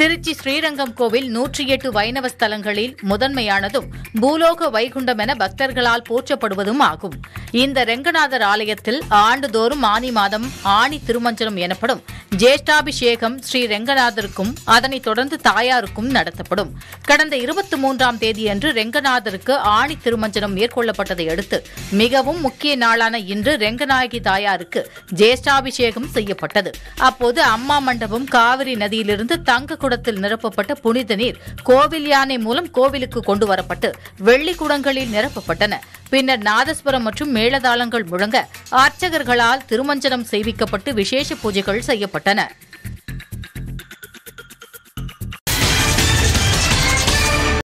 திருச்சி ஸ்ரீரங்கம் கோவில் நூற்றி எட்டு வைணவ ஸ்தலங்களில் முதன்மையானதும் பூலோக வைகுண்டம் என பக்தர்களால் போற்றப்படுவதும் ஆகும் இந்த ரெங்கநாதர் ஆலயத்தில் ஆண்டுதோறும் ஆனி மாதம் ஆணி திருமஞ்சனம் எனப்படும் ஜேஷ்டாபிஷேகம் ஸ்ரீ ரெங்கநாதருக்கும் அதனைத் தொடர்ந்து தாயாருக்கும் நடத்தப்படும் கடந்த இருபத்தி மூன்றாம் தேதியன்று ரெங்கநாதருக்கு ஆணி திருமஞ்சனம் மேற்கொள்ளப்பட்டதை அடுத்து மிகவும் முக்கிய நாளான இன்று ரெங்கநாயகி தாயாருக்கு ஜேஷ்டாபிஷேகம் செய்யப்பட்டது அப்போது அம்மா மண்டபம் காவிரி நதியிலிருந்து தங்க குடத்தில் நிரப்பப்பட்ட புனித நீர் கோவில் யானை மூலம் கோவிலுக்கு கொண்டு வரப்பட்டு வெள்ளி குடங்களில் நிரப்பப்பட்டன பின்னர் நாதஸ்வரம் மற்றும் மேளதாளங்கள் முழங்க அர்ச்சகர்களால் திருமஞ்சனம் செய்விக்கப்பட்டு விசேஷ பூஜைகள் செய்யப்பட்டன